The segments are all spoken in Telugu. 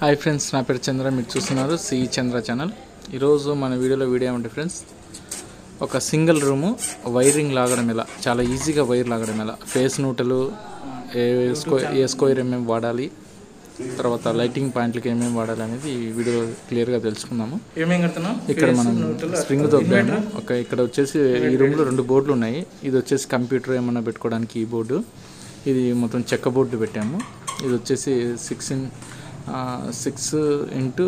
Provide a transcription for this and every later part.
హాయ్ ఫ్రెండ్స్ నా పేరు చంద్ర మీరు చూస్తున్నారు సి చంద్ర ఛానల్ ఈరోజు మన వీడియోలో వీడియో ఏమంటే ఫ్రెండ్స్ ఒక సింగిల్ రూము వైరింగ్ లాగడం ఎలా చాలా ఈజీగా వైర్ లాగడం ఎలా ఫేస్ నూటలు ఏ స్కో ఏ స్క్వేర్ ఏమేమి వాడాలి తర్వాత లైటింగ్ పాయింట్లకి ఏమేమి వాడాలి అనేది ఈ వీడియో క్లియర్గా తెలుసుకుందాము ఏమేం కడుతున్నాం ఇక్కడ మనం స్ప్రింగ్ దొబ్బాము ఒక ఇక్కడ వచ్చేసి ఈ రూమ్లో రెండు బోర్డులు ఉన్నాయి ఇది వచ్చేసి కంప్యూటర్ ఏమన్నా పెట్టుకోవడానికి ఈ బోర్డు ఇది మొత్తం చెక్క బోర్డు పెట్టాము ఇది వచ్చేసి six in six into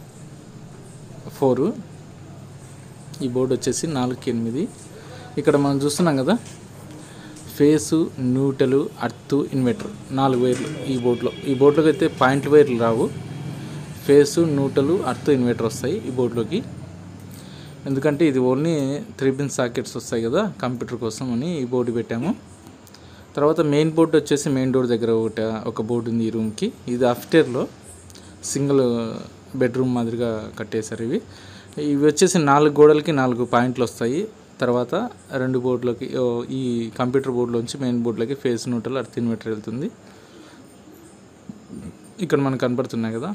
four ఈ బోర్డు వచ్చేసి నాలుగుకి ఎనిమిది ఇక్కడ మనం చూస్తున్నాం కదా ఫేసు న్యూటలు అర్త్ ఇన్వర్టర్ నాలుగు వైర్లు ఈ బోర్డులో ఈ బోర్డులోకి అయితే పాయింట్ వైర్లు రావు ఫేసు న్యూటలు అర్త్ ఇన్వర్టర్ వస్తాయి ఈ బోర్డులోకి ఎందుకంటే ఇది ఓన్లీ త్రీ పిన్ సాకెట్స్ వస్తాయి కదా కంప్యూటర్ కోసం అని ఈ బోర్డు పెట్టాము తర్వాత మెయిన్ బోర్డు వచ్చేసి మెయిన్ డోర్ దగ్గర ఒకటి ఒక బోర్డు ఉంది ఈ రూమ్కి ఇది అఫ్టర్లో సింగిల్ బెడ్రూమ్ మాదిరిగా కట్టేశారు ఇవి ఇవి వచ్చేసి నాలుగు గోడలకి నాలుగు పాయింట్లు వస్తాయి తర్వాత రెండు బోర్డులకి ఓ, ఈ కంప్యూటర్ బోర్డులోంచి మెయిన్ బోర్డులకి ఫేస్ న్యూట్రల్ అర్త్ ఇన్వర్టర్ వెళ్తుంది ఇక్కడ మనకు కనపడుతున్నాయి కదా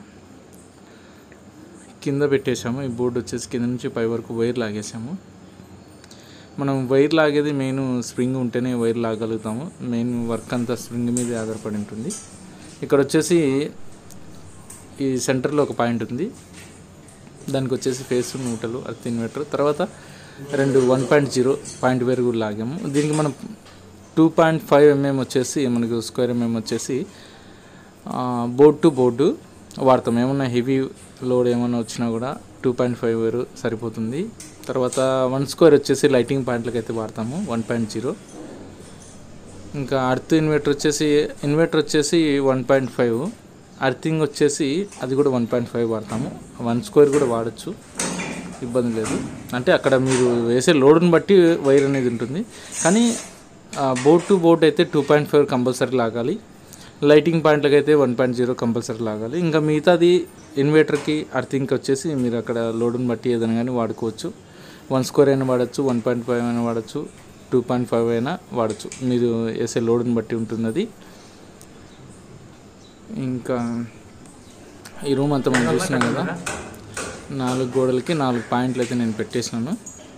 కింద పెట్టేశాము ఈ బోర్డు వచ్చేసి కింద నుంచి పై వరకు వైర్ లాగేసాము మనం వైర్ లాగేది మెయిన్ స్ప్రింగ్ ఉంటేనే వైర్ లాగలుగుతాము మెయిన్ వర్క్ అంతా స్ప్రింగ్ మీదే ఆధారపడి ఉంటుంది ఇక్కడ వచ్చేసి ఈ సెంటర్లో ఒక పాయింట్ ఉంది దానికి వచ్చేసి ఫేస్ నూటలు అర్త్ ఇన్వర్టర్ తర్వాత రెండు వన్ పాయింట్ జీరో పాయింట్ వేరు కూడా లాగాము దీనికి మనం టూ పాయింట్ ఫైవ్ ఎంఎం వచ్చేసి మనకు స్క్వేర్ ఎంఎం వచ్చేసి బోర్డ్ టు బోర్డు వాడతాం ఏమన్నా హెవీ లోడ్ ఏమన్నా వచ్చినా కూడా టూ పాయింట్ ఫైవ్ వేరు సరిపోతుంది తర్వాత వన్ స్క్వేర్ వచ్చేసి లైటింగ్ పాయింట్లకి అయితే వాడతాము వన్ పాయింట్ జీరో ఇంకా అర్త్ ఇన్వర్టర్ వచ్చేసి ఇన్వర్టర్ వచ్చేసి వన్ పాయింట్ ఫైవ్ అర్థింగ్ వచ్చేసి అది కూడా వన్ పాయింట్ ఫైవ్ వాడతాము వన్ స్క్వేర్ కూడా వాడచ్చు ఇబ్బంది లేదు అంటే అక్కడ మీరు వేసే లోడ్ని బట్టి వైర్ అనేది ఉంటుంది కానీ బోర్డ్ టు బోర్డ్ అయితే టూ పాయింట్ ఫైవ్ కంపల్సరీ లాగాలి లైటింగ్ పాయింట్లకి అయితే వన్ పాయింట్ జీరో కంపల్సరీ లాగాలి ఇంకా మిగతాది ఇన్వర్టర్కి అర్థింగ్కి వచ్చేసి మీరు అక్కడ లోడ్ని బట్టి ఏదైనా కానీ వాడుకోవచ్చు వన్ స్క్వేర్ అయినా వాడచ్చు వన్ పాయింట్ ఫైవ్ అయినా వాడచ్చు టూ పాయింట్ ఫైవ్ అయినా వాడచ్చు మీరు వేసే లోడ్ని బట్టి ఉంటుంది అది ఇంకా ఈ రూమ్ అంతా మనం చూస్తున్నాం కదా నాలుగు గోడలకి నాలుగు పాయింట్లు అయితే నేను పెట్టేసినాను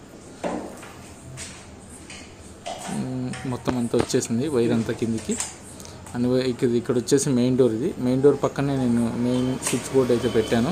మ్, మొత్తం అంతా వచ్చేసింది వైర్ అంతా కిందికి అని ఇక్కడ ఇక్కడ వచ్చేసి మెయిన్ డోర్ ఇది మెయిన్ డోర్ పక్కనే నేను మెయిన్ స్విచ్ బోర్డ్ అయితే పెట్టాను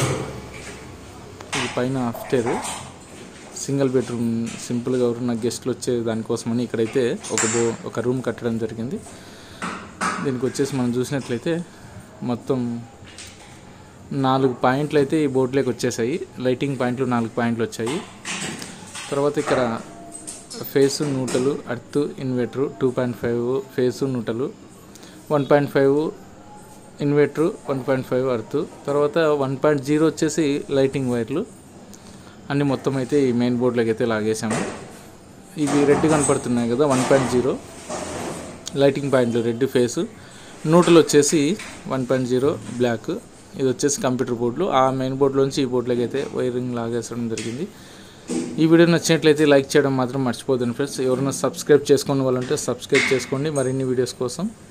ఇది పైన ఆఫ్టర్ సింగిల్ బెడ్రూమ్ సింపుల్గా ఎవరున్న గెస్ట్లు వచ్చే దానికోసమని ఇక్కడైతే ఒక బో ఒక రూమ్ కట్టడం జరిగింది దీనికి వచ్చేసి మనం చూసినట్లయితే మొత్తం నాలుగు పాయింట్లు అయితే ఈ బోర్డులోకి వచ్చేసాయి లైటింగ్ పాయింట్లు నాలుగు పాయింట్లు వచ్చాయి తర్వాత ఇక్కడ ఫేసు నూటలు earth inverter two point five phase నూటలు one point five inverter one point five earth తర్వాత వన్ పాయింట్ జీరో వచ్చేసి లైటింగ్ వైర్లు అన్ని మొత్తం అయితే ఈ మెయిన్ బోర్డులోకి అయితే లాగేసాము ఇవి రెడ్ కనపడుతున్నాయి కదా వన్ పాయింట్ జీరో లైటింగ్ పాయింట్లు రెడ్ ఫేస్ నూటలు వచ్చేసి వన్ పాయింట్ జీరో బ్లాక్ ఇది వచ్చేసి కంప్యూటర్ బోర్డులు ఆ మెయిన్ బోర్డులోంచి ఈ బోర్డులోకి అయితే వైరింగ్ లాగేసడం జరిగింది ఈ వీడియో నచ్చినట్లయితే లైక్ చేయడం మాత్రం మర్చిపోదండి ఫ్రెండ్స్ ఎవరైనా సబ్స్క్రైబ్ చేసుకునే వాళ్ళంటే సబ్స్క్రైబ్ చేసుకోండి మరిన్ని వీడియోస్ కోసం